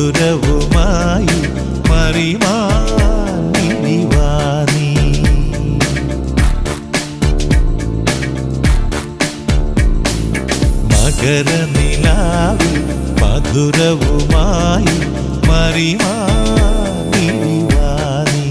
മധുരവുമായി മറിമാനിവാനീ മകരനിലാവിൽ മധുരവുമായി മറിമാനിവാനീ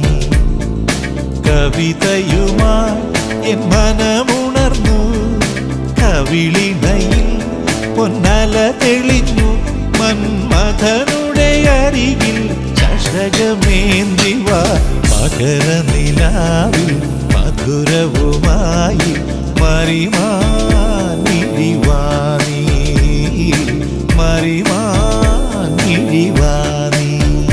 കവിതയുമായി N മനമുണർന്നു കവിളിണയിൽ Ponnala തെളിഞ്ഞു മന്മഥനുടെ അരികിൽ ചഷകമേന്തിവ മകരനിലാവിൽ മധുരവുമായി മറിമാനിരിവാനീ മറിമാനിരിവാനീ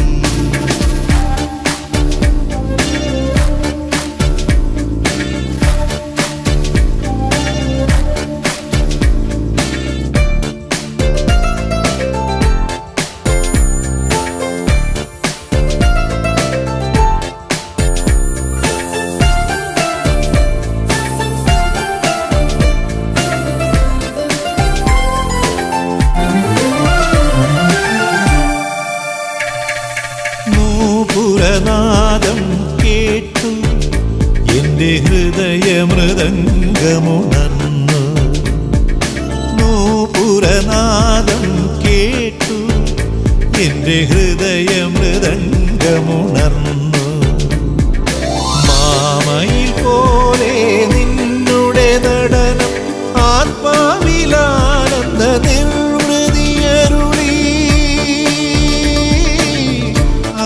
നൂപുരനാദം കേട്ടു എൻ്റെ ഹൃദയമൃദംഗമുണർന്നു നൂപുരനാദം കേട്ടു എൻ്റെ ഹൃദയമൃദംഗമുണർന്നു മാമയിൽ പോലെ നിന്നുടെ നടനം ആത്മാവിലാനന്ദ നിർവൃതിയരുളി ആ,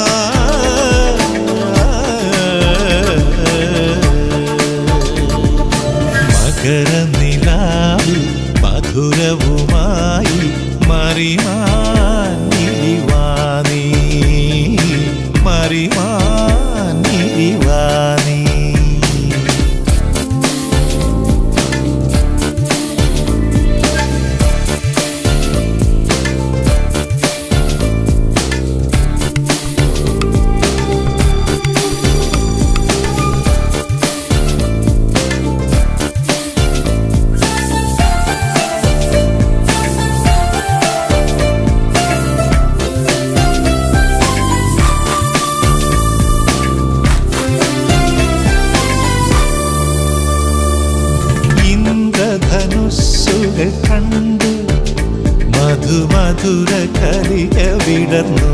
മകരനിലാവിൽ മധുരവുമായി മറിമാനിരിവാനീ മറിമാനിരിവാനീ ഇന്ദ്രധനുസ്സുകൾ കണ്ടു മധുമധുര കലിക വിടർന്നു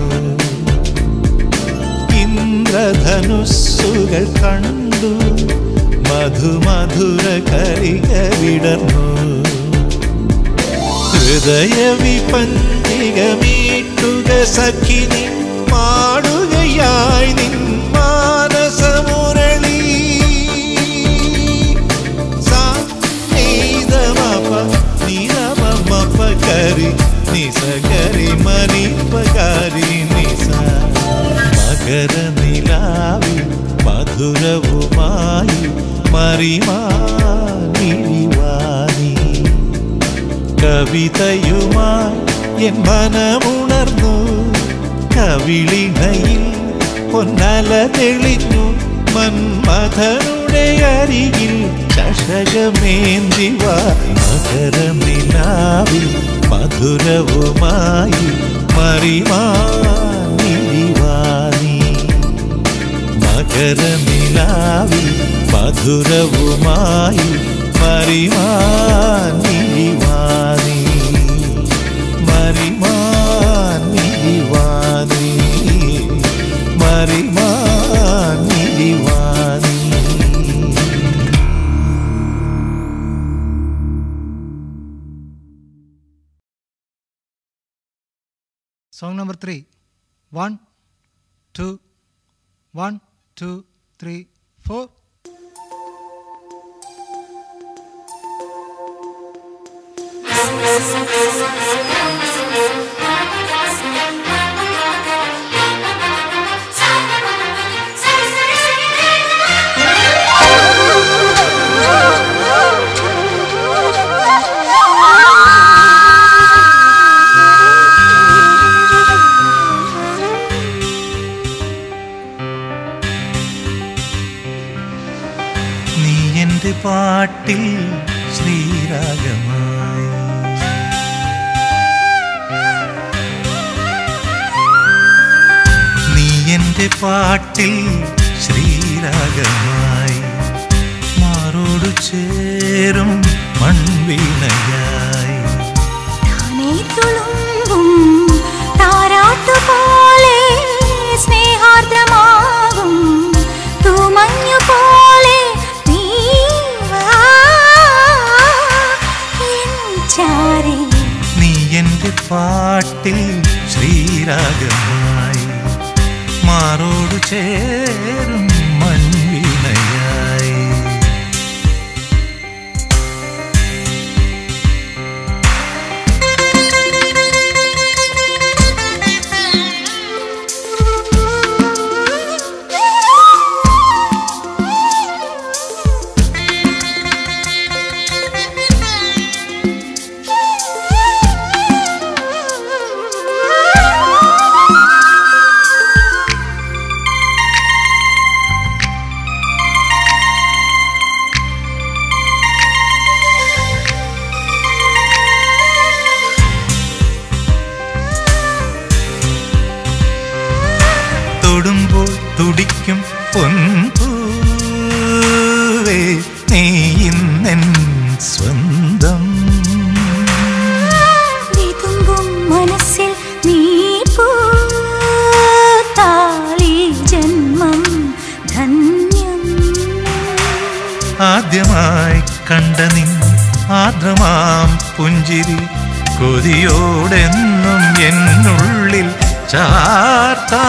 ഇന്ദ്രധനുസ്സുകൾ കണ്ടു മധുമധുര കലിക വിടർന്നു ഹൃദയ വിപഞ്ചികമീട്ടുക സഖിനി പാടുകയായി നിൻ മാനസമുരളി സാ നീതമപ നിരമമപകരി നിസകരി മണിപകരി നിസ മകരനിലാവിൽ മധുരവുമായി മറിമാനിരിവാനീ കവിതയുമായി എൻ മനമുണർന്നു കവിളിണയിൽ പൊന്നല തെളിഞ്ഞു മന്മഥനുടെ അരികിൽ ചഷകമേന്തിവ മകരനിലാവിൽ മധുരവുമായി മറിമാനിരിവാനീ മകരനിലാവിൽ മധുരവുമായി മറിമാനിരിവാനീ മറിമാനിരിവാനീ മറിമാനിരിവാനീ Song number three. One, two, one, two, three, four. നീ എൻ്റെ പാട്ടിൽ ശ്രീരാഗമായി എന്റെ പാട്ടിൽ ശ്രീരാഗമായി മാറോടു ചേരും മൺവീണയായി താനേ തുളുമ്പും താരാട്ടുപോലെ സ്നേഹാർദ്രമാകും തൂമഞ്ഞുപോലെ നീ വാ എൻ ചാരേ നീ എന്റെ പാട്ടിൽ ശ്രീരാഗമായി മാറോടു ചേരും മൺവീണയായി തൊടുമ്പോൾ തുടിക്കും പൊൻപൂവേ നീ ഇന്നെൻ സ്വന്തം വിതുമ്പും മനസ്സിൽ നീ പൂത്താളി ജന്മം ധന്യം ആദ്യമായി കണ്ട നിൻ ആർദ്രമാം പുഞ്ചിരി കൊതിയോടെന്നും എന്നുള്ളിൽ ചാർത്താ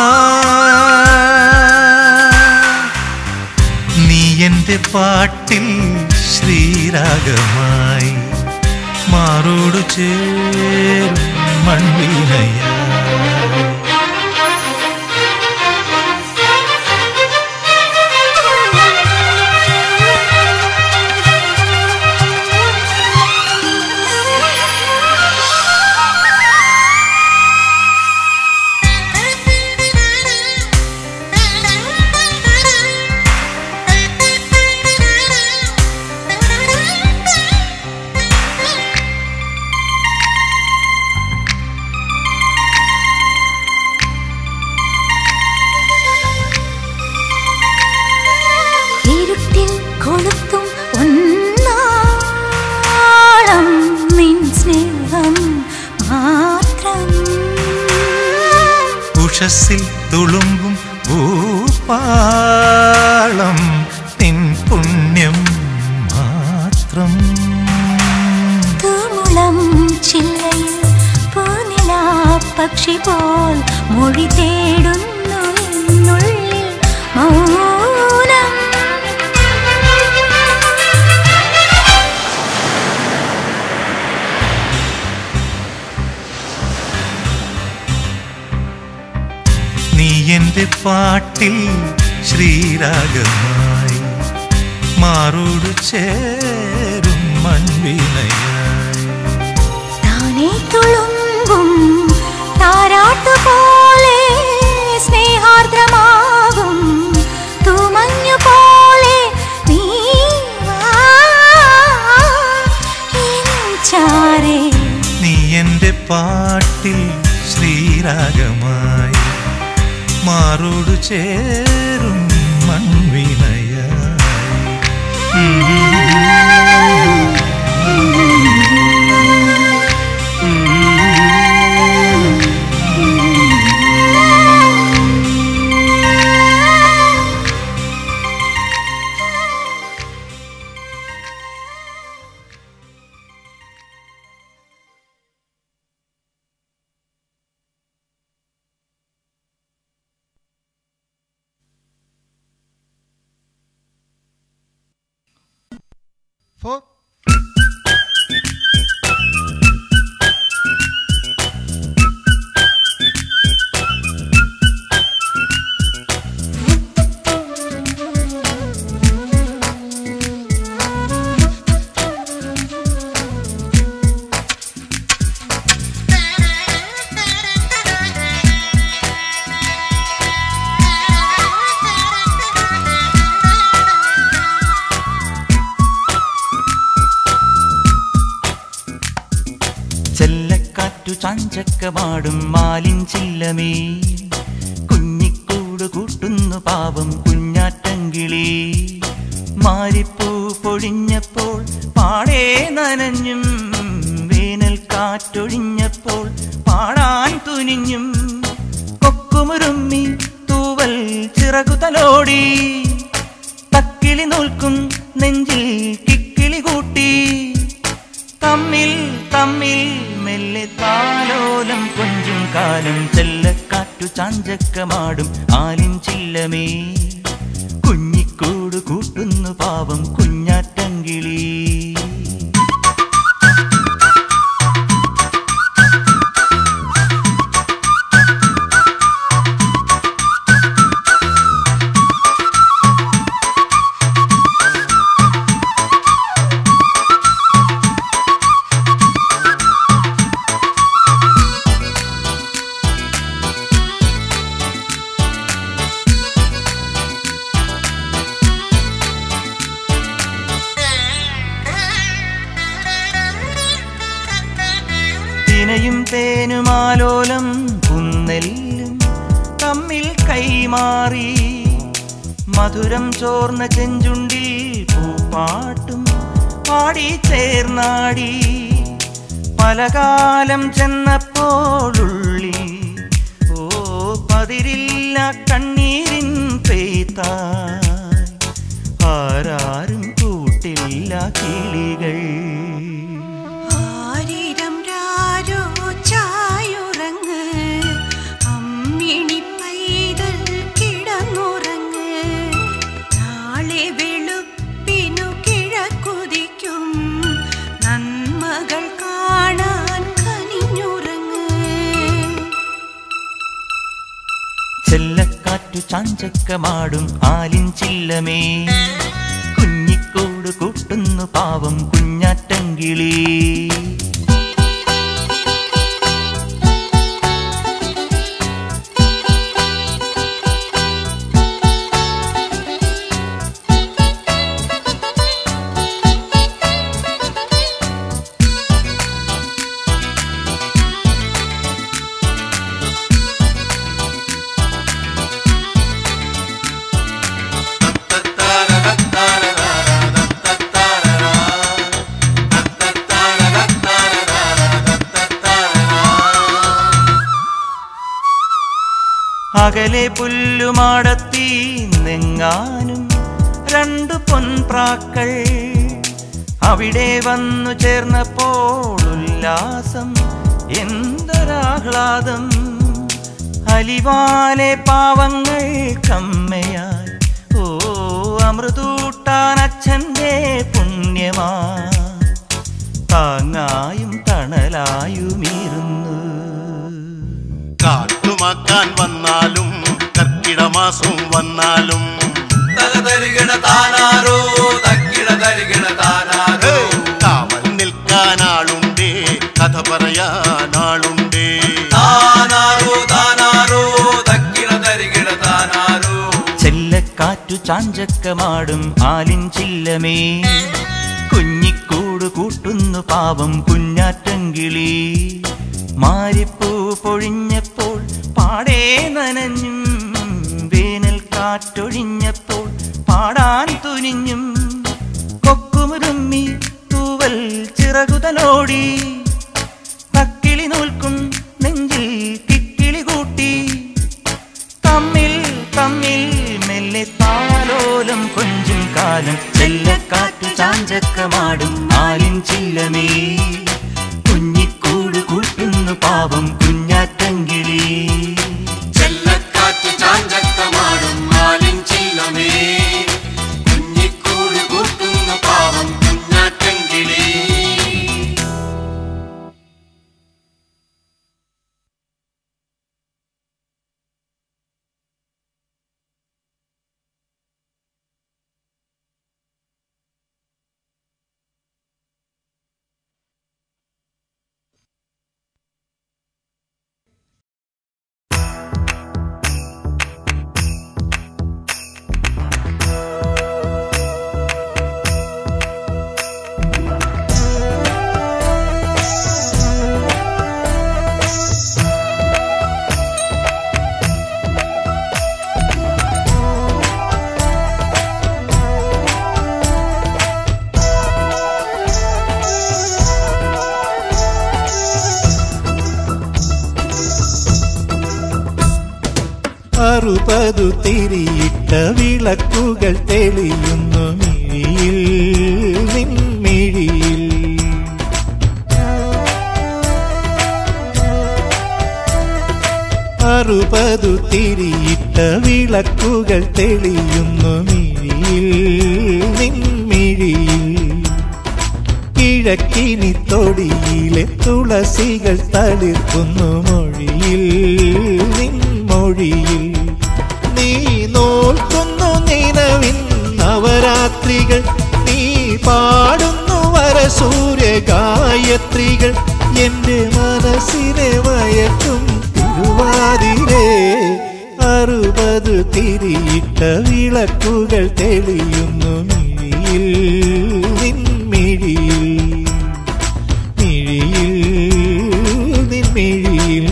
നീ എന്റെ പാട്ടിൽ ശ്രീരാഗമായി മാറോടു ചേരും മൺവീണയായി ഇരുട്ടിൽ കൊളുത്തും ഒന്നാളം നിൻ സ്നേഹം മാത്രം ഉഷസ്സിൽ തുളുമ്പും ഭൂപാളം നിൻ പുണ്യം മാത്രം തൂമുളം ചില്ലയിൽ പൂനിലാ പക്ഷി പോൽ മൊഴി തേടുന്നു എന്നുള്ളിൽ മൗനം നീ എന്റെ പാട്ടിൽ ശ്രീരാഗമായി മാറോടു ചേരും മൺവീണയായി താനേ തുളുമ്പും താരാട്ടുപോലെ സ്നേഹാർദ്രമാകും തൂമഞ്ഞുപോലെ നീ വാ എൻ ചാരേ നീ എന്റെ പാട്ടിൽ ശ്രീരാഗമായി മാറോടു ചേരും മൺവീണയായി four, ചെല്ലക്കാറ്റു ചാഞ്ചക്കമാടും മാലിൻ ചില്ലമേ കുഞ്ഞിക്കൂട് കൂട്ടി കൂട്ടുന്നു പാവം കുഞ്ഞാറ്റങ്കിളി മാരിപ്പൂ പൊഴിഞ്ഞപ്പോൾ പാടേ നനഞ്ഞും വേനൽ കാറ്റൊഴിഞ്ഞപ്പോൾ പാടാൻ തുനിഞ്ഞും കൊക്കുമുരുമ്മി തൂവൽ ചിറകുതലോടി തക്കിളി നോൽക്കും നെഞ്ചിൽ കിക്കിളി കൂട്ടി തമ്മിൽ തമ്മിൽ മെല്ലെ താലോലം കൊഞ്ചും കാലം ചെല്ലക്കാറ്റു ചാഞ്ചക്കമാടും ആലിൻ ചില്ലമേ കുഞ്ഞിക്കൂട് കൂട്ടുന്നു പാവം കുഞ്ഞാറ്റങ്കിളി തിനയും തേനുമാലോലം കുന്നെല്ലും തമ്മിൽ കൈമാറി മധുരം ചോർന്ന ചെഞ്ചുണ്ടിൽ പൂപ്പാട്ടും പാടി ചേർന്നാടി പലകാലം ചെന്നപ്പോഴുള്ളിൽ ഓ പതിരില്ല കണ്ണീരിൻ പെയ്ത്തായി ആരാരും കൂട്ടില്ല കിളികൾ ആരിരം രാരോ ചായുറങ്ങ് അമ്മിണി പൈതൽ കിടന്നുറങ്ങ് നാളെ വെളുപ്പിനു കിഴക്കുതിക്കും നന്മകൾ കാണാൻ കനിഞ്ഞുറങ്ങ് ചെല്ലക്കാറ്റു ചാഞ്ചക്കമാടും ആലിൻ ചില്ലമേ കുഞ്ഞിക്കോട് കൂട്ടുന്നു പാവം കുഞ്ഞാറ്റങ്കിളി അകലെ പുല്ലുമാടത്തി നെങ്ങാനും രണ്ടു പൊൻപ്രാക്കൾ അവിടെ വന്നു ചേർന്നപ്പോൾ ഉല്ലാസം എന്തൊരാഹ്ലാദം അലിവാലെ പാവങ്ങൾ കമ്മയായി ഓ അമൃതൂട്ടാൻ അച്ഛൻ്റെ പുണ്യമാ താങ്ങായും തണലായുമിരുന്നു കാട്ടുമാക്കാൻ വന്നാലും കർക്കിടമാസം വന്നാലും തലതരികിട താനാരോ തക്കിട തരികിട താനാരോ കാവൽ നിൽക്കാനാളുണ്ടേ കഥ പറയാനാളുണ്ടേ താനാരോ താനാരോ തക്കിട തരികിട താനാരോ ചെല്ലക്കാറ്റു ചാഞ്ചക്കമാടും ആലിൻ ചില്ലമേ കുഞ്ഞിക്കൂട് കൂട്ടുന്നു പാവം കുഞ്ഞാറ്റങ്കിളി മാരിപ്പൂ പൊഴിഞ്ഞപ്പോൾ പാടേ നനഞ്ഞും വേനൽ കാറ്റൊഴിഞ്ഞപ്പോൾ പാടാൻ തുനിഞ്ഞും കൊക്കുമുരുമ്മി തൂവൽ ചിറകുതലോടി തക്കിളി നോൽക്കും നെഞ്ചിൽ കിക്കിളി കൂട്ടി തമ്മിൽ തമ്മിൽ മെല്ലെ താലോലം കൊഞ്ചും കാലം ചെല്ലക്കാറ്റ് ചാഞ്ചക്കമാടും ആലിൻ ചില്ലമേ കുഞ്ഞിക്കൂട് കൂട്ടുന്നു പാവം കുഞ്ഞാറ്റങ്കിളി ചെല്ലക്കാറ്റ് ചാഞ്ചക്കമാടും മാലിൻ ചില്ലമേ കുഞ്ഞിക്കൂട് കൂട്ടുന്ന പാവം കുഞ്ഞാറ്റങ്കിളി അറുപതു തിരിയിട്ട വിളക്കുകൾ തെളിയുന്നു മിഴിയിൽ നിൻമിഴിയിൽ അറുപതു തിരിയിട്ട വിളക്കുകൾ തെളിയുന്നു മിഴിയിൽ നിൻമിഴിയിൽ കിഴക്കിനി തൊടിയിലെ തുളസികൾ തളിർക്കുന്നു മൊഴിയിൽ നിൻ മൊഴിയിൽ നീ നോൽക്കുന്നു നിലവിൻ നവരാത്രികൾ നീ പാടുന്നു വരസൂര്യ ഗായത്രികൾ എന്റെ മനസ്സിനെ വയക്കും തിരുവാതിരേ അറുപത് തിരിയിട്ട വിളക്കുകൾ തെളിയുന്നു മിഴിയിൽ നിൻ മിഴിയിൽ മിഴിയിൽ നിൻ മിഴിയിൽ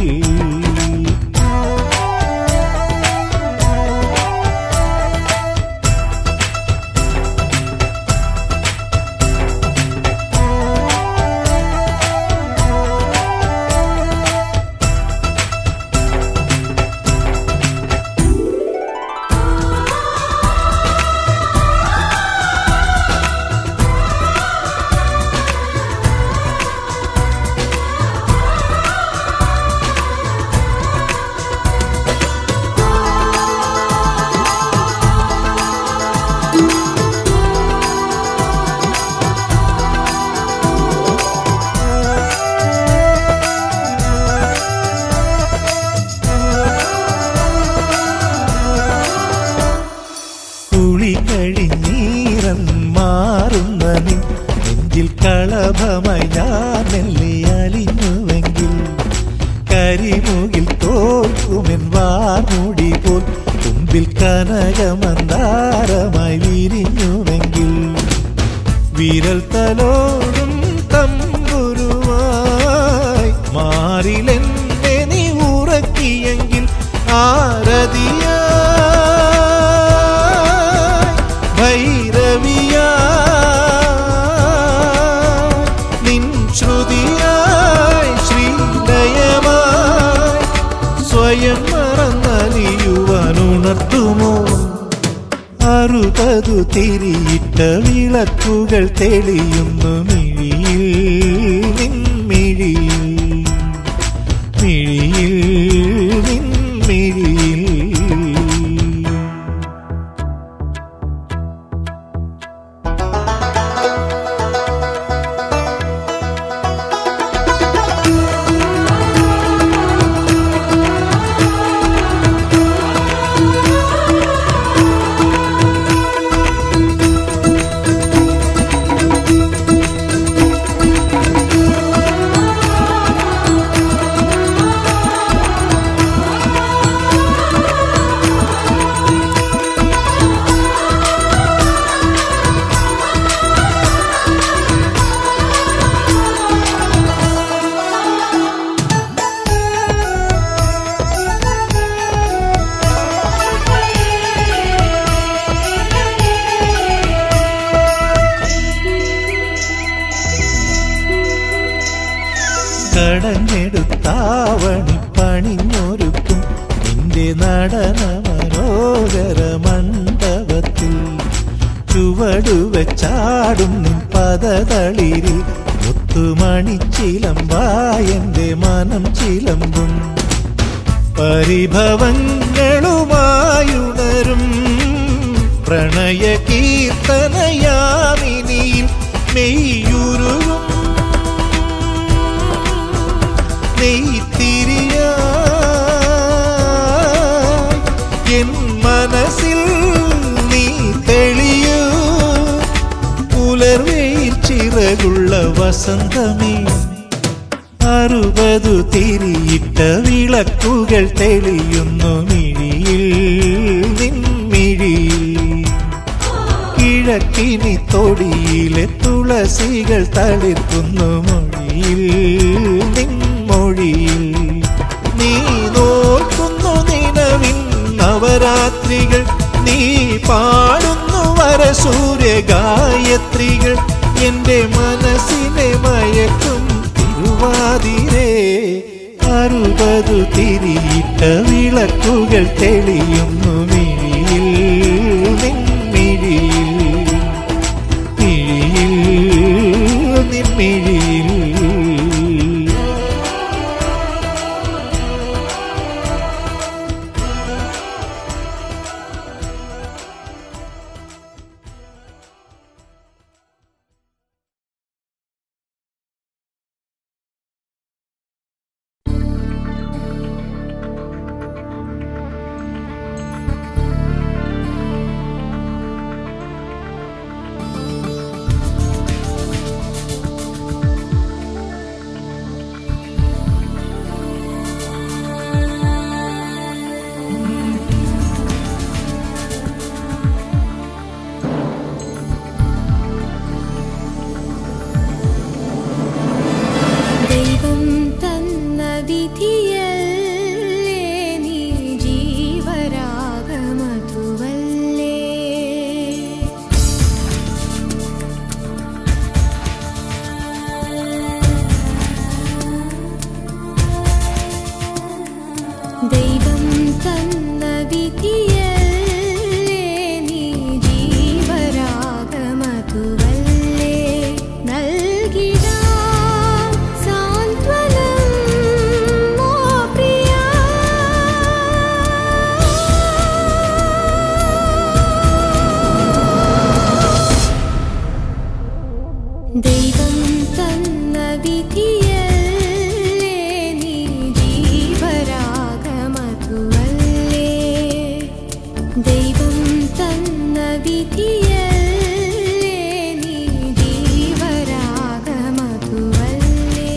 കുളി കഴിഞ്ഞീറൻ മാറുന്ന നിൻ നെഞ്ചിൽ കളഭമായി ഞാൻ മെല്ലെ അലിഞ്ഞുവെങ്കിൽ കരിമുകിൽ തോൽക്കുമെൻ വാർമുടി പോൽ മുമ്പിൽ കനകമന്ദാരമായി വിരിഞ്ഞുവെങ്കിൽ വിരൽ തലോടും തമ്പുരുവായി മാറിലെന്നെ നീ ഉറക്കിയെങ്കിൽ ആരതിയായി ഭൈരവിയായി നിൻ ശ്രുതിയായി ശ്രീലയമായി സ്വയം മറന്നലിയുവാനുണർത്തുമോ അറുപതു തിരിയിട്ട വിളക്കുകൾ തെളിയുന്നു മിഴിയിൽ നിൻ മിഴിയിൽ മിഴിയിൽ നിൻ മിഴിയിൽ കടഞ്ഞെടുത്താവണി പണിഞ്ഞൊരുക്കും നിന്റെ നടന മനോഹര മണ്ഡപത്തിൽ ചുവടുവച്ചാടും നിൻ പദതളിരിൽ മുത്തുമണിച്ചിലമ്പായന്റെ മനം ചിലമ്പും പരിഭവങ്ങളുമായുണരും പ്രണയ കീർത്തനയാമിനിയിൽ മെയ്യുരുവും നെയ്ത്തിരിയായി എൻ മനസ്സിൽ നീ തെളിയൂ പുലർവെയിൽ ചിറകുള്ള വസന്തമേ അറുപതു തിരിയിട്ട വിളക്കുകൾ തെളിയുന്നു മിഴിയിൽ നിൻ മിഴിയിൽ കിഴക്കിനി തൊടിയിലെ തുളസികൾ തളിർക്കുന്നു മൊഴിയിൽ നിൻ മൊഴിയിൽ നീ നോക്കുന്നു നിലവിൻ നവരാത്രികൾ നീ പാടുന്നു വരസൂര്യ ഗായത്രികൾ എന്റെ മനസ്സിനെ മയക്കും തിരുവാതിരേ അറുപതു തിരിയിട്ട വിളക്കുകൾ തെളിയുന്നു മിഴിയിൽ നിൻമിഴിയിൽ മിഴിയിൽ നിൻമിഴിയിൽ ദൈവം തന്ന വിധിയല്ലേ നീ ജീവരാഗമധുവല്ലേ ദൈവം തന്ന വിധിയല്ലേ നീ ജീവരാഗമധുവല്ലേ നൽകിടാം സാന്ത്വനം ഓ പ്രിയാ ദൈവം തന്ന വിധിയല്ലേ നീ ജീവരാഗമധുവല്ലേ ദൈവം തന്ന വിധിയല്ലേ നീ ജീവരാഗമധുവല്ലേ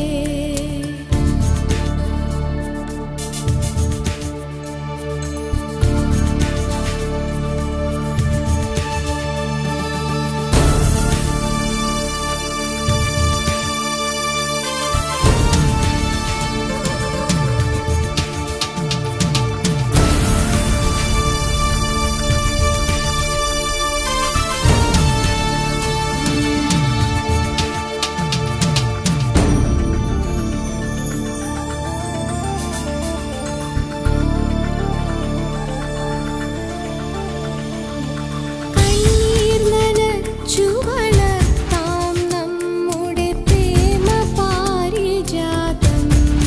കണ്ണീർ നനച്ചു വളർത്താം നമ്മുടെ പ്രേമ പാരിജാതം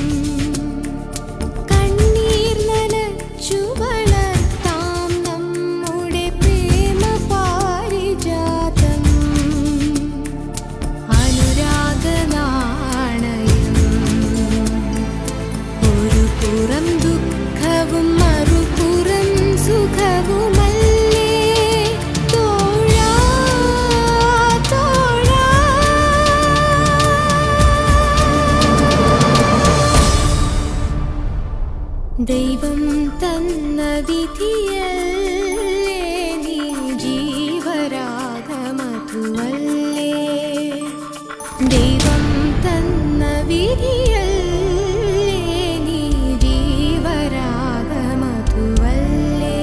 കണ്ണീർ നനച്ചു വളർത്താം നമ്മുടെ പ്രേമ പാരിജാതം അനുരാഗനാണയം ഒരു പുറം ദുഃഖവും മറുപുറം സുഖവുമല്ലേ തോഴാ തോഴാ ദൈവം തന്ന വിധിയല്ലേ നീ ജീവരാഗമധുവല്ലേ ദൈവം തന്ന വിധിയല്ലേ നീ ജീവരാഗമധുവല്ലേ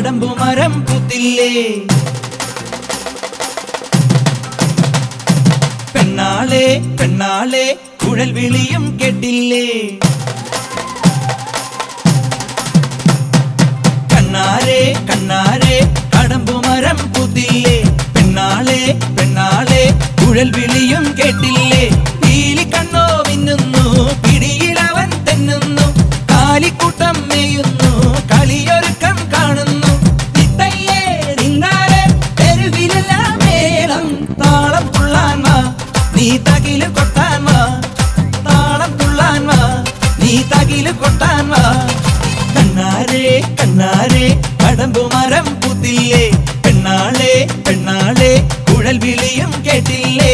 കടമ്പുമരം പുത്തില്ലേ പെണ്ണാളെ പെണ്ണാളെ കുഴൽ വിളിയും കേട്ടില്ലേ കണ്ണാരെ കണ്ണാരെ കടമ്പുമരം പുത്തില്ലേ പെണ്ണാളെ പെണ്ണാളെ കുഴൽ വിളിയും കേട്ടില്ലേ പീലി കണ്ണോ മിന്നുന്നു പിടിയിലവൻ തെന്നുന്നു കാലിക്കൂട്ടം മേയുന്നു കളിയൊരുക്കം കാണുന്നു ഇത്തയ്യേ നിന്നാലെ തെരുവിലെല്ലാം മേളം താളം തുള്ളാൻ വാ നീ തകില് കൊട്ടാൻ വാ താളം തുള്ളാൻ വാ നീ തകില് കൊട്ടാൻ വാ കണ്ണാരെ കണ്ണാരെ കടമ്പു മരം പുത്തില്ലേ പെണ്ണാളെ പെണ്ണാളെ കുഴൽ വിളിയും കേട്ടില്ലേ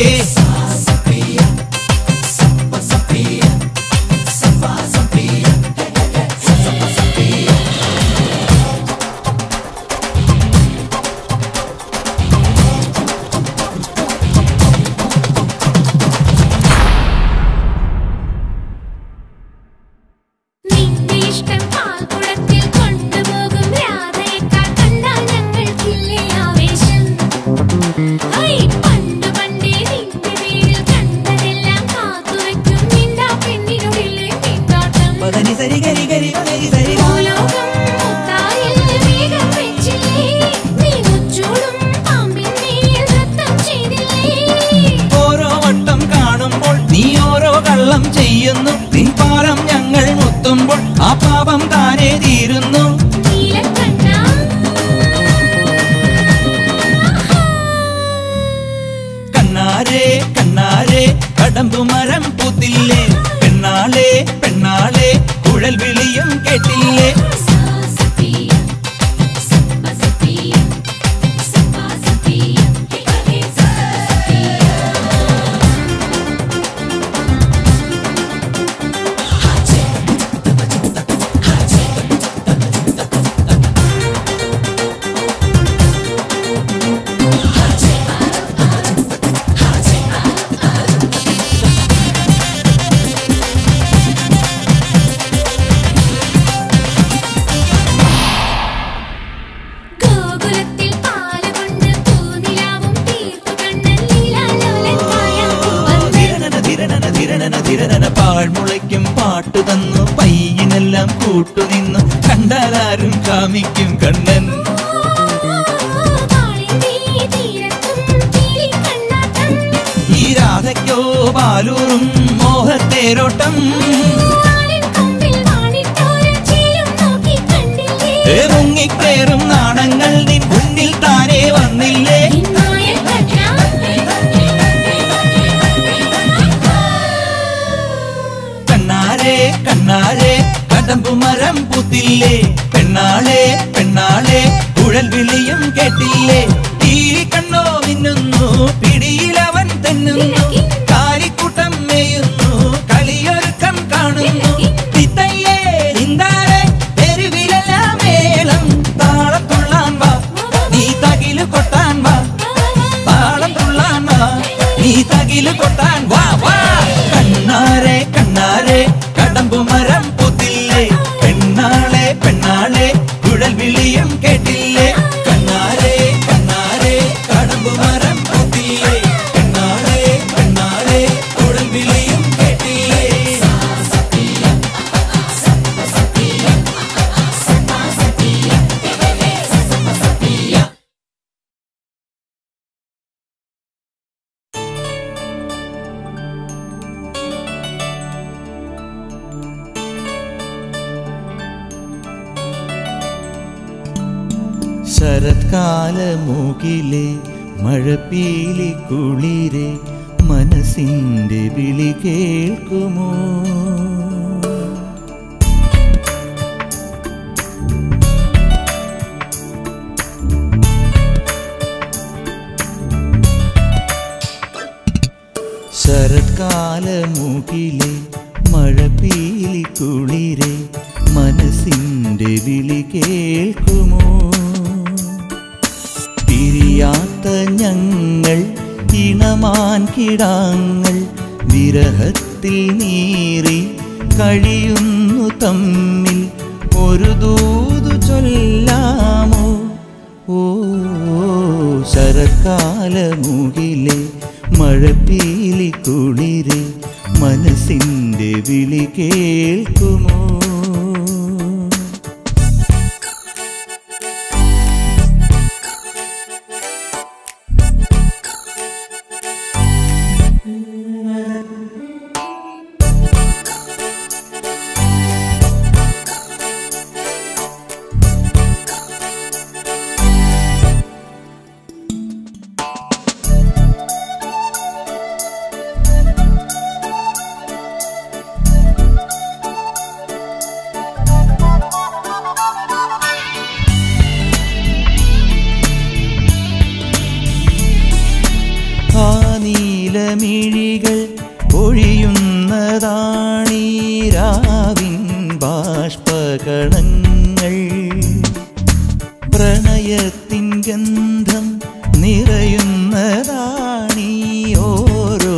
നിന്റെ ഇഷ്ടം പാൽക്കുടത്തിൽ കൊണ്ടുപോകും രാധയേക്കാൾ കണ്ടാൽ ഞങ്ങൾക്കില്ലേ ആവേശം ഹൈ, പണ്ട് പണ്ടേ നിന്റെ വീട്ടിൽ കണ്ടതെല്ലാം കാത്തുവെക്കും നിന്റെ പെണ്ണിനുള്ളിലെ പിന്താട്ടം പതനി സരി ഗരി ഗരി പതനി സരി ഗ. ഭൂലോകം മുത്തായിൽ വേഗം വെച്ചില്ലേ നീ മുച്ചൂടും പാമ്പിന്മേൽ നൃത്തം ചെയ്തില്ലേ ഓരോ വട്ടം കാണുമ്പോൾ നീ ഓരോ കള്ളം ചെയ്യുന്നു നിൻ പാരം ഞങ്ങൾ മുത്തുമ്പോൾ ആ പാപം താനേ തീരുന്നു നീലക്കണ്ണാ കണ്ണാരെ കണ്ണാരെ കടമ്പു മരം പൂത്തില്ലേ പെണ്ണാളെ പെണ്ണാളെ കുഴൽ വിളിയും കേട്ടില്ലേ സസപിയ സപസപിയ സപസപിയ ഹേ സസപിയ ഗോകുലത്തിൽ പാലുകൊണ്ട് പൂനിലാവും തീർത്തു കണ്ണൻ ലീലാലോലൻ കായാമ്പൂവൻ ധിരണന ധിരണന ധിരണന ധിരണന പാഴ്മുളയ്ക്കും പാട്ടു തന്നു പയ്യനെല്ലാം കൂട്ടുനിന്നു കണ്ടാലാരും കാമിക്കും കണ്ണൻ കാളിന്തി തീരത്തും പീലിക്കണ്ണാട്ടം ഈ രാധയ്ക്കോ പാലൂറും മോഹത്തേരോട്ടം ആലിൻ കൊമ്പിൽ വാണിട്ടോര ചില്ലും നോക്കി കണ്ടില്ലേ ഏ മുങ്ങിക്കേറും നാണങ്ങൾ നിൻ മുന്നിൽ താനേ വന്നില്ലേ നിന്നായ കണ്ണാരെ കണ്ണാരെ കടമ്പു മരം പൂത്തില്ലേ പെണ്ണാളെ പെണ്ണാളെ കുഴൽ വിളിയും കേട്ടില്ലേ ഈ കണ്ണോ മിന്നുന്നു പിടിയിലവൻ തെന്നുന്നു കാലിക്കൂട്ടം മേയുന്നു കളിയൊരുക്കം കാണുന്നു തിത്തയ്യേ നിന്താരെ തെരുവിലെല്ലാം മേളം താളം തുള്ളാൻ വാ നീ തകില് കൊട്ടാൻ വാ താളം തുള്ളാൻ വാ നീ തകില് കൊട്ടാൻ വാ വാ കണ്ണാരെ കണ്ണാരെ കടമ്പു മരം പൂത്തില്ലേ പെണ്ണാളെ പെണ്ണാളെ കുഴൽ വിളിയും കേട്ടില്ലേ കണ്ണാരെ കണ്ണാരെ കടമ്പു മരം പൂത്തില്ലേ പെണ്ണാളെ പെണ്ണാളെ കുഴൽ വിളിയും കേട്ടില്ലേ ശരത്കാലമൂകിലെ മഴപ്പീലി കുളിരെ മനസ്സിന്റെ വിളി കേൾക്കുമോ ശരത്കാലമൂകിലെ മഴപ്പീലി കുളിരെ മനസ്സിന്റെ വിളി കേൾക്കുമോ പിരിയാത്ത ഞങ്ങൾ ഇണമാൻ കിടാങ്ങൾ വിരഹത്തിൽ നീറി കഴിയുന്നു തമ്മിൽ ഒരു ദൂതു ചൊല്ലാമോ ഓ ശരക്കാലമുകിലെ മഴപ്പീലി കുളിരെ മനസ്സിൻ്റെ വിളി കേൾക്കുമോ ആ നീലമിഴികൾ ഒഴിയുന്നതാണീരാവിൻ ബാഷ്പകണങ്ങൾ പ്രണയത്തിൻ ഗന്ധം നിറയുന്നതാണീ ഓരോ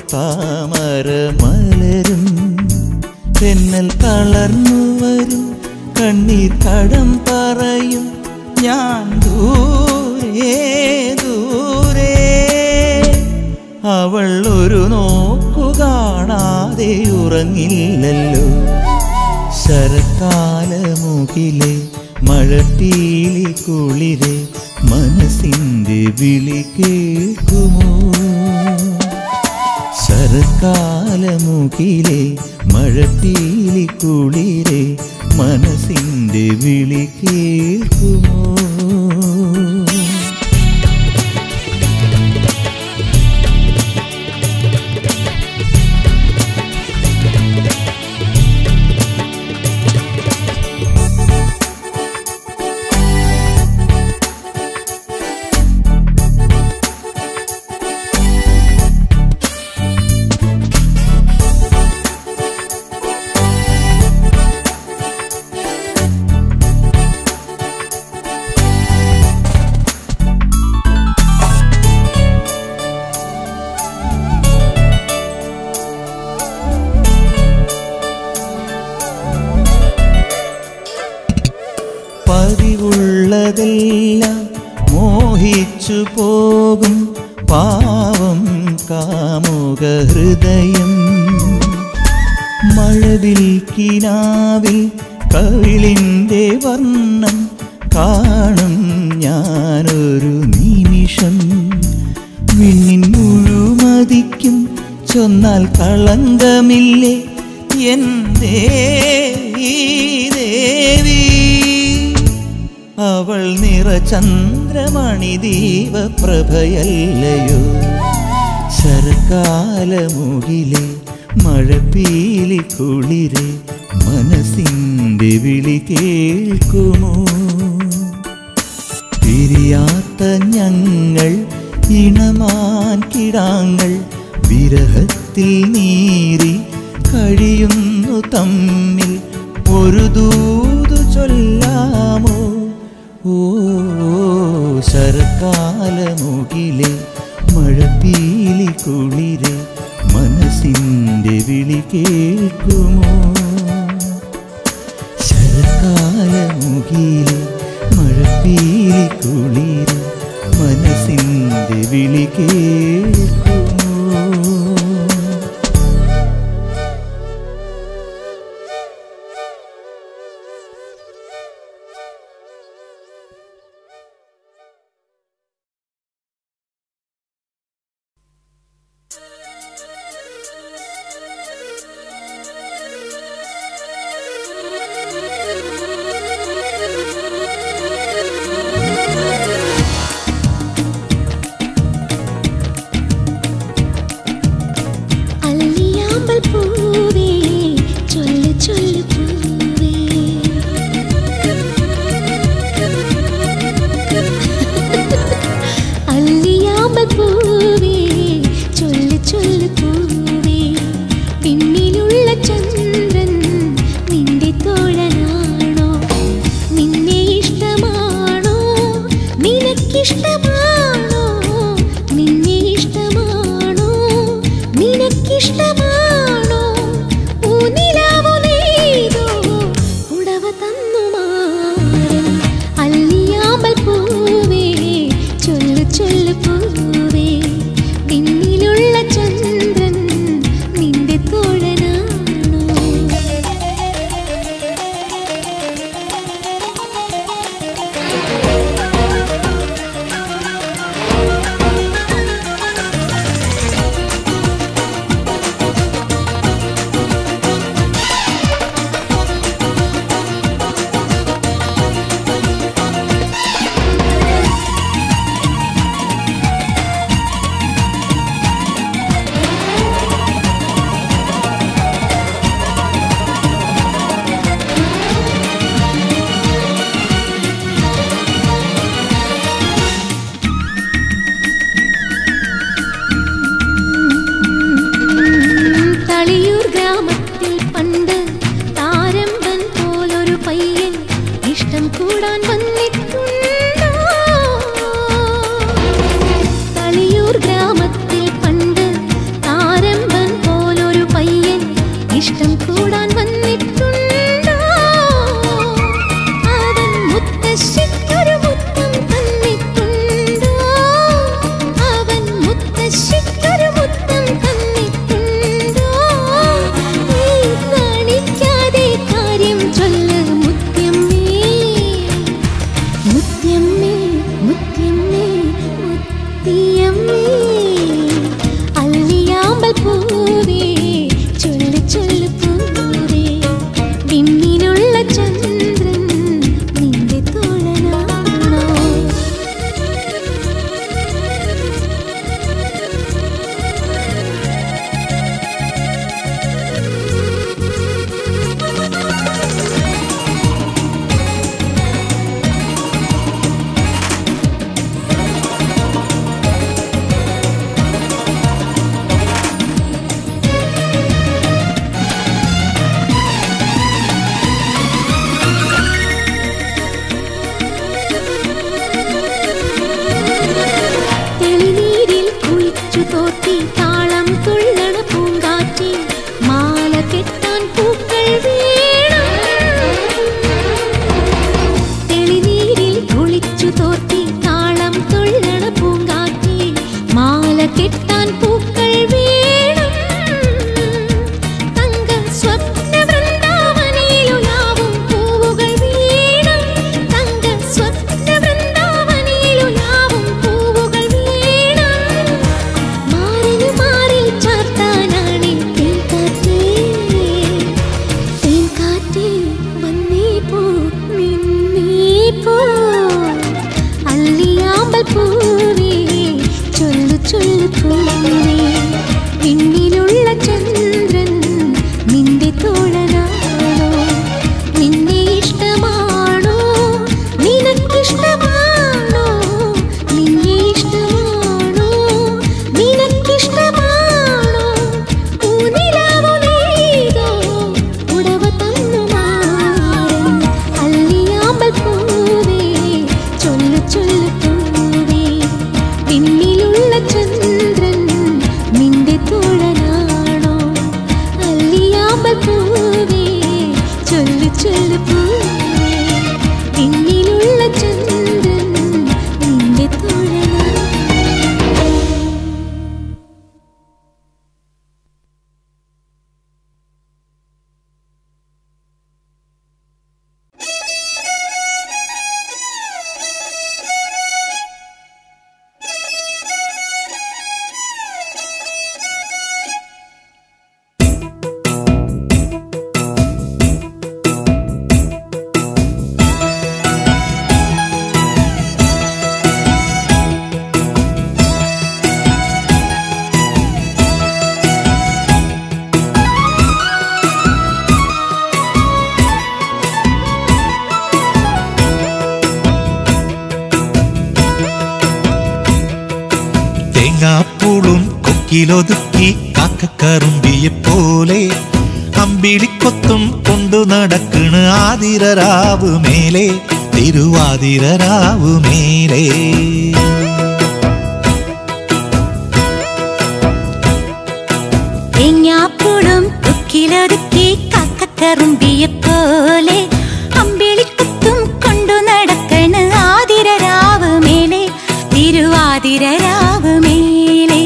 താമരമലരും തെന്നൽ തളർന്നു വരും കണ്ണീർ കടം പറയും ഞാൻ ദൂരെ ദൂരെ അവൾ ഒരു നോക്കു കാണാതെ ഉറങ്ങില്ലല്ലോ ശരക്കാലമുകിലെ മഴപ്പീലി കുളിരെ മനസ്സിൻ്റെ വിളി കേൾക്കുമോ ശരക്കാലമുകിലെ മഴപ്പീലി കുളിരെ മനസ്സിൻ്റെ വിളി കേൾക്കുമോ പതിവുള്ളതെല്ലാം മോഹിച്ചു പോകും പാവം കാമുക ഹൃദയം മഴവിൽ കിനാവിൽ കവിളിൻ്റെ വർണ്ണം കാണും ഞാനൊരു നിമിഷം വിണ്ണിൻ മുഴുമതിക്കും ചൊന്നാൽ കളങ്കമില്ലേ എൻ ദേവി ദേവി അവൾ നിറചന്ദ്രമണി ദീപപ്രഭയല്ലയോ ശരക്കാലമുകിലെ മഴപ്പീലി കുളിരെ മനസ്സിൻ്റെ വിളി കേൾക്കുമോ പിരിയാത്ത ഞങ്ങൾ ഇണമാൻ കിടാങ്ങൾ വിരഹത്തിൽ നീറി കഴിയുന്നു തമ്മിൽ ഒരു ദൂതു ചൊല്ലാമോ ഓ ശരക്കാലമുകിലെ മഴപ്പീലി കുളിരെ മനസ്സിൻ്റെ വിളി കേൾക്കുമോ ശരക്കാലമുകിലെ മഴപ്പീലി കുളിരെ മനസ്സിൻ്റെ വിളി കേൾക്കുമോ Thank you. ചൊല്ലു പൂവേ പിന്നിലുള്ള ചന്ദ്രൻ നിന്റെ തോഴനാണോ തളിയൂർ ഗ്രാമത്തിൽ പണ്ട് താരമ്പൻ പോലൊരു പയ്യൻ ഇഷ്ടം കൂടാൻ വന്നിട്ടുണ്ടോ തളിയൂർ ഗ്രാമത്തിൽ പണ്ട് താരമ്പൻ പോലൊരു പയ്യൻ ഇഷ്ടം കൂടാൻ വന്നിട്ടുണ്ടോ അവൻ മുത്തശ്ശിക്കൊരു മുത്തം തന്നിട്ടുണ്ടോ അവൻ മുത്തശ്ശിക്കൊരു മുത്തം തന്നിട്ടുണ്ടോ നീ കാണിക്കാതെ കാര്യം ചൊല്ല് മുത്യമ്മേ മുത്യമ്മേ മുത്യമ്മേ മുത്തിയമ്മേ അല്ലിയാമ്പൽ പൂവേ ചൊല്ലു ചൊല്ലു പൂവേ വിണ്ണിനുള്ള ചന്ദ്രൻ നിന്റെ തോഴനാണോ തെളിനീരിൽ കുളിച്ചു തോത്തി താളം തുള്ളണ പൂങ്കാറ്റി മാല കെട്ടാൻ പൂക്കൾ വേണം തെളിനീരിൽ കുളിച്ചു തോത്തി താളം തുള്ളണ പൂങ്കാറ്റി മാല കെട്ടാൻ പൂക്കൾ വേണം തങ്ക സ്വപ്ന വൃന്ദാവനിയിലുലാവും പൂവുകൾ വീണം തങ്ക സ്വപ്ന വൃന്ദാവനിയിലുലാവും പൂവുകൾ വീണം മാറിനു മാറിൽ ചാർത്താനാണ് തേൻകാറ്റേ തേൻകാറ്റേ വന്നേ പോ നിന്നേ പോ അല്ലിയാമ്പൽ പൂവേ ചൊല്ലു ചൊല്ലു പൂവേ പിന്നിലുള്ള ചന്ദ്രൻ നിന്റെ തോഴനാണോ നിന്നെ ഇഷ്ടമാണോ നിനക്കിഷ്ടമാണോ നിന്നെ ഇഷ്ടമാണോ നിനക്കിഷ്ടമാണോ പൂനിലാവു നെയ്തോ ഉടവ തന്നു മാറൻ അല്ലിയാമ്പൽ പൂവേ ചൊല്ലു ചൊല്ലു പൂവേ പിന്നിലുള്ള ചന്ദ്രൻ നിന്റെ തോഴനാണോ അല്ലിയാമ്പൽ പൂവേ ചൊല്ലു ചൊല്ലു പൂവേ പിന്നിലുള്ള ചന്ദ്രൻ നിന്റെ തോഴനാണോ തേങ്ങാപ്പൂളും കൊക്കിലൊതുക്കി കാക്കക്കറുമ്പിയെ പോലെ അമ്പിളിക്കൊത്തും കൊണ്ടു നടക്കണ് ആതിരരാവ് മേലെ തിരുവാതിരരാവ് മേലെ തേങ്ങാപ്പൂളും കൊക്കിലൊതുക്കി കാക്കക്കറുമ്പിയെ പോലെ അമ്പിളിക്കുത്തും കൊണ്ടു നടക്കണ് ആതിരരാവ് മേലെ തിരുവാ തിരുവാതിരരാവ് മേലേ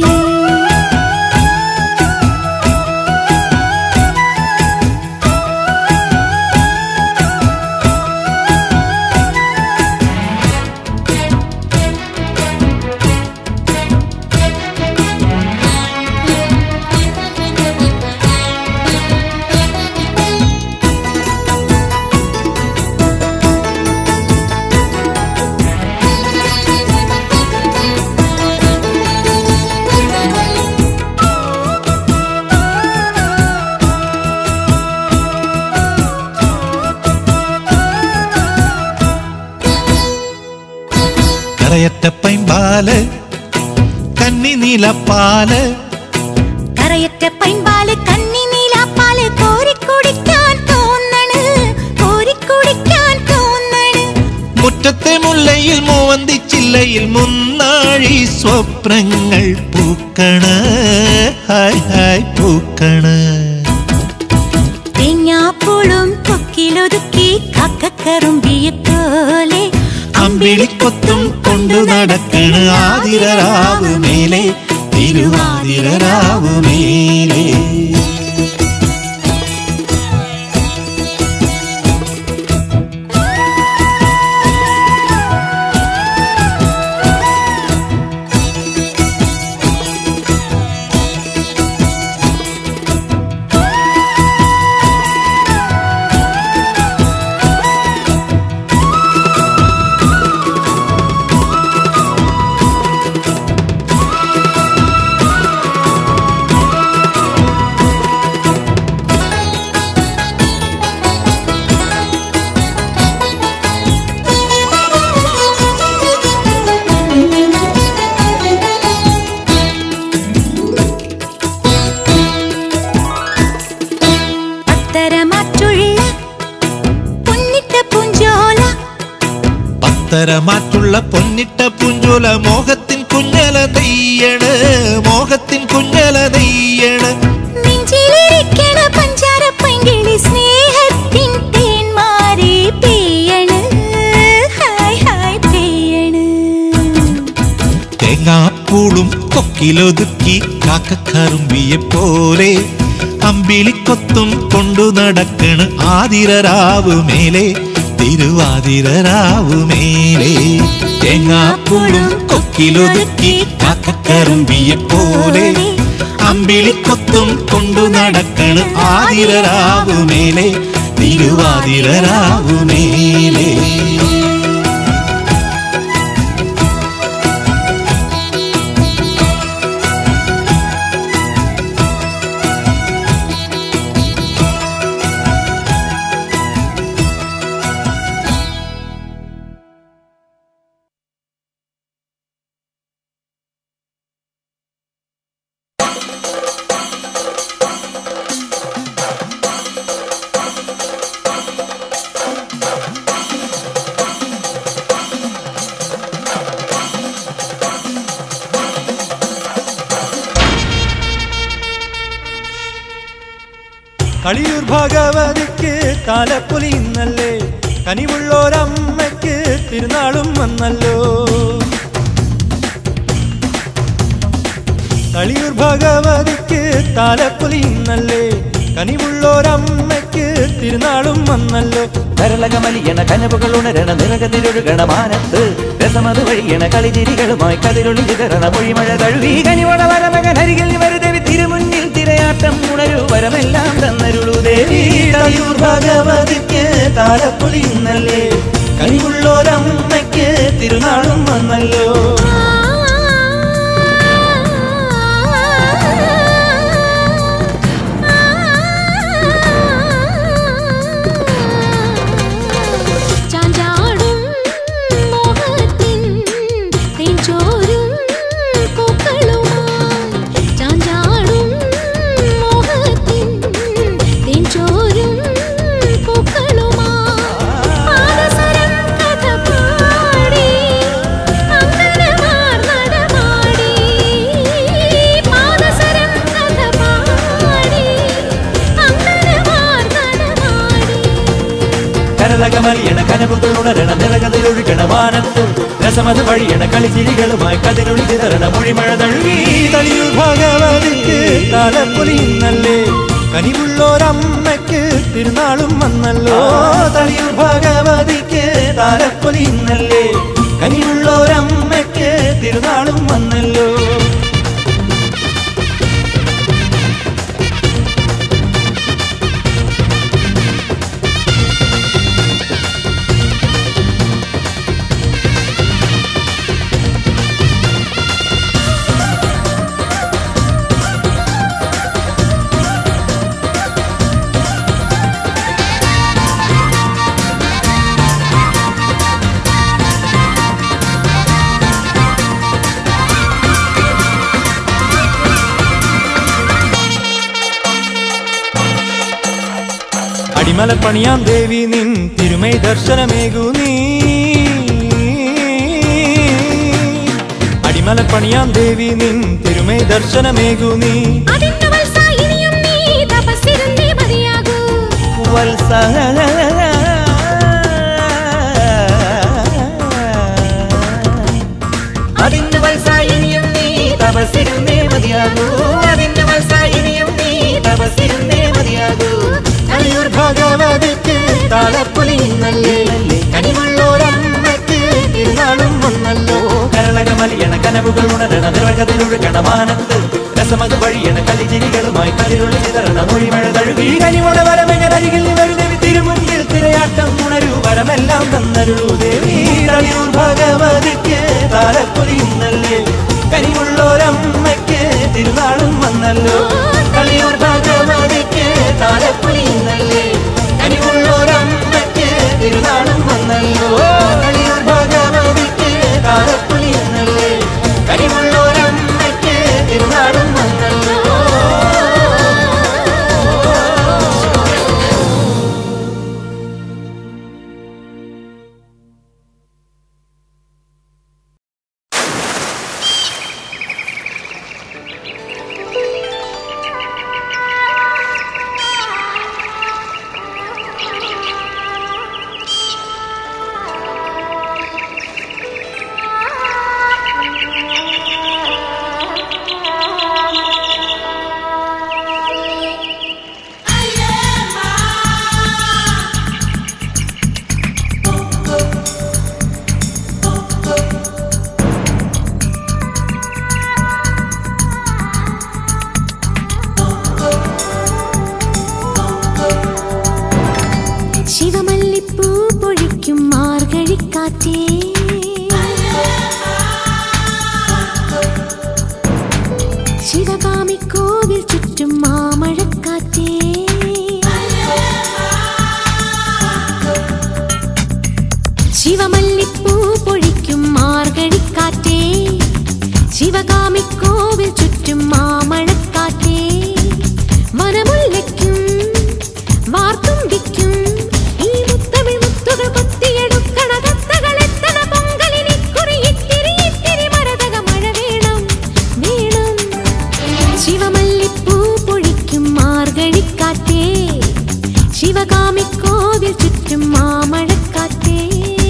കറയറ്റ പൈമ്പാല് കന്നി നീലപ്പാല് കറയറ്റ പൈമ്പാല് കന്നി നീലാപ്പാല് കോരിക്കുടിക്കാൻ തോന്നണ് കോരിക്കുടിക്കാൻ തോന്നണ് മുറ്റത്തെ മുല്ലയിൽ മൂവന്തി ചില്ലയിൽ മുന്നാഴി സ്വപ്നങ്ങൾ പൂക്കണ് ഹായ് ഹായ് പൂക്കണ് തേങ്ങാപ്പൂളും കൊക്കിലൊതുക്കി കാക്കക്കറുമ്പിയെ പോലെ അമ്പിളിക്കൊത്തും കൊണ്ടു നടക്കണ് ആതിരരാവ് മേലെ തിരുവാതിരരാവ് മേലെ പത്തരമാറ്റുള്ള പൊന്നിട്ട പൂഞ്ചോല പത്തരമാറ്റുള്ള പൊന്നിട്ട പുഞ്ചോല മോഹത്തിൻ കുഞ്ഞല നെയ്യണ് മോഹത്തിൻ കുഞ്ഞല നെയ്യണ് നെഞ്ചിലിരിക്കണ പഞ്ചാര പൈങ്കിളി സ്നേഹത്തിൻ തേന്മാരെ പെയ്യണ് ഹായ് ഹായ് പെയ്യണ് തേങ്ങാപ്പൂളും കൊക്കിലൊതുക്കി കാക്കക്കറുമ്പിയെ പോലെ അമ്പിളിക്കൊത്തും കൊണ്ടു നടക്കണ് ആതിരരാവ് മേലെ തിരുവാതിരരാവ് മേലെ തേങ്ങാപ്പൂളും കൊക്കിലൊതുക്കി കാക്കക്കറുമ്പിയെ പോലെ അമ്പിളിക്കൊത്തും കൊണ്ടു നടക്കണ് ആതിരരാവ് മേലെ തിരുവാതിരരാവ് മേലെ കളിയൂർ ഭഗവതിക്ക് താലപ്പൊലി ഇന്നല്ലേ കനിവുള്ളോരമ്മയ്ക്ക് തിരുനാളും വന്നല്ലോ കളിയൂർ ഭഗവതിക്ക് താലപ്പൊലി ഇന്നല്ലേ കനിവുള്ളോരമ്മയ്ക്ക് തിരുനാളും വന്നല്ലോ കരളകമലിയണ കനവുകൾ ഉണരണ നിറകതിരൊഴുകണ മാനത്ത് രസമത് വഴിയണ കളിതിരികളുമായി കതിരൊളി വിതരണ മൊഴിമഴ തഴുകി കനിവണ വരമകൻ അരികിൽ വരുദേവി തിരുമുന്നിൽ തിരയാട്ടം ഉണരു വരമെല്ലാം തന്നരുളു ദേവി കളിയൂർ ഭഗവതിക്ക് താലപ്പൊലി ഇന്നല്ലേ കനിവുള്ളോരമ്മയ്ക്ക് തിരുനാളും വന്നല്ലോ ചാഞ്ചാടും മോഹത്തിൻ തേൻചോരും പൂക്കളുമായി ചാഞ്ചാടും മോഹത്തിൻ തേൻചോരും പൂക്കളുമായി പാദസരം കഥ പാടി അങ്കനമാർ നടമാടി പാദസരം കഥ പാടി അങ്കനമാർ നടമാടി കരളകമലിയണ കനവുകൾ ഉണരണ നിറകതിരൊഴുകണ മാനത്ത് രസമത് വഴിയണ കളിച്ചിരികളുമായി കതിരൊളി ചിതറണ മൊഴിമഴ തഴുകി തളിയൂർ ഭഗവതിക്ക് താലപ്പൊലി ഇന്നല്ലേ കനിവുള്ളോരമ്മയ്ക്ക് തിരുനാളും വന്നല്ലോ തളിയൂർ ഭഗവതിക്ക് താലപ്പൊലി ഇന്നല്ലേ കനിവുള്ളോരമ്മയ്ക്ക് തിരുനാളും വന്നല്ലോ അടിമലപ്പണിയാം ദേവി നിൻ തിരുമൈ ദർശനമേകു നീ അടിമലപ്പണിയാം ദേവി നിൻ തിരുമൈ ദർശനമേകു നീ അതിന്നു വത്സ ഇനിയും നീ തപസ്സിരുന്നേ മതിയാകൂ വത്സ അതിന് വത്സ ഇനിയും നീ തപസ്സിരുന്നേ മതിയാകൂ അതിന് വത്സ ഇനിയും നീ തപസ്സിരുന്നേ മതിയാകൂ തളിയൂർ ഭഗവതിക്ക് താലപ്പൊലി ഇന്നല്ലേ കനിവുള്ളോരമ്മയ്ക്ക് തിരുനാളും വന്നല്ലോ കരളകമലിയണ കനവുകൾ ഉണരണ നിറകതിലൊഴുകണ മാനത്ത് രസമത് വഴിയണ കളിചിരികളുമായി കതിരുള്ളി ചിതറണ മൊഴിമഴ തഴുകി കനിമോടെ വരമെങ്ങനരികിൽ വരുദേവി തിരുമുൻപിൽ തിരയാട്ടം ഉണരൂ വരമെല്ലാം തന്നരുളൂ ദേവി തളിയൂർ ഭഗവതിക്ക് താലപ്പൊലി ഇന്നല്ലേ കനിവുള്ളോരമ്മയ്ക്ക് തിരുനാളും വന്നല്ലോ തളിയൂർ ഭഗവതിക്ക് താലപ്പൊലി ഇന്നല്ലേ കനിവുള്ളോരമ്മയ്ക്ക് തിരുനാളും വന്നല്ലോ തളിയൂർ ഭഗവതിക്ക് താലപ്പൊലി ഇന്നല്ലേ കനിവുള്ളോരമ്മയ്ക്ക് തിരുനാളും വന്നല്ലോ ശിവമല്ലിപ്പൂ പൊഴിക്കും മാർഗഴിക്കാറ്റേ ശിവകാമിക്കോവിൽ ചുറ്റും മാമഴക്കാറ്റേ ശിവമല്ലിപ്പൂ പൊഴിക്കും മാർഗഴിക്കാറ്റേ ശിവകാമിക്കോവിൽ ചുറ്റും മാമഴക്കാറ്റേ മനമുല്ലയ്ക്കും വാർത്തുമ്പിക്കും ഈ മുത്തമിഴ് മുത്തുകൾ കൊത്തിയെടുക്കണ തത്തകളെത്തണ പൊങ്കലിനിക്കുറി ഇത്തിരി ഇത്തിരി മരതക മഴ വേണം വേണം ശിവമല്ലിപ്പൂ പൊഴിക്കും മാർഗഴിക്കാറ്റേ ശിവകാമിക്കോവിൽ ചുറ്റും മാമഴക്കാറ്റേ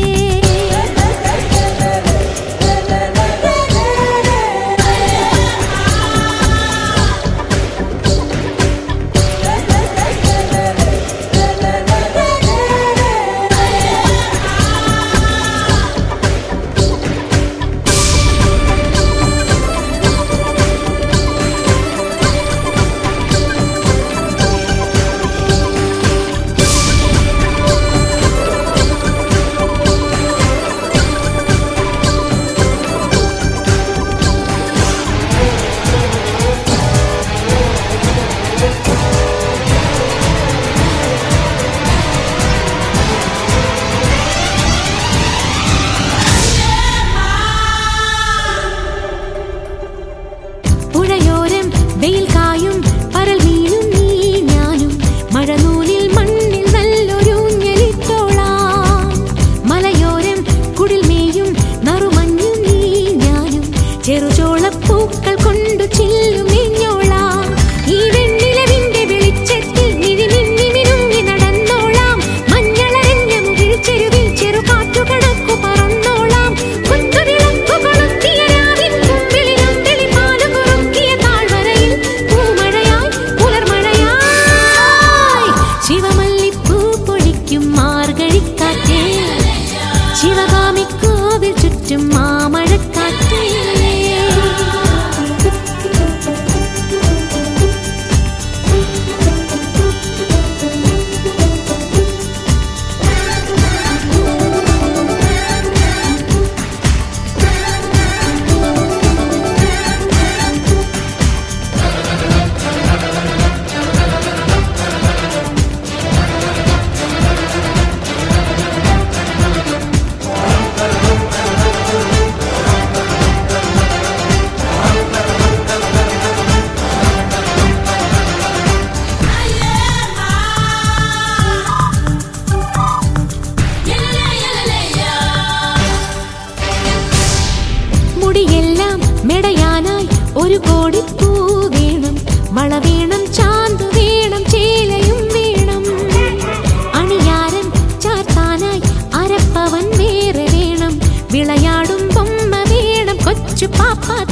പുഴയോരം വെയിൽ കായും പരൽ വീണും നീ ഞാനും മഴനൂലിൽ മണ്ണിൽ നല്ലൊരു ഞെലിത്തോളാം മലയോരം കുടിൽ മേയും നറുമഞ്ഞും നീ ഞാനും ചെറുചോളപ്പൂക്കൾ കൊണ്ടു ചില്ലും മേഞ്ഞോളാം ഈ വെണ്ണിലവിന്റെ വെളിച്ചത്തിൽ മിഴിമിന്നി മിനുങ്ങി നടന്നോളാം മഞ്ഞളരഞ്ഞ മുകിൽ ചെരുവിൽ ചെറുകാറ്റു കണക്കു പറന്നോളാം കൊന്ത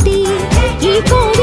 കൂടി ഈ കോടി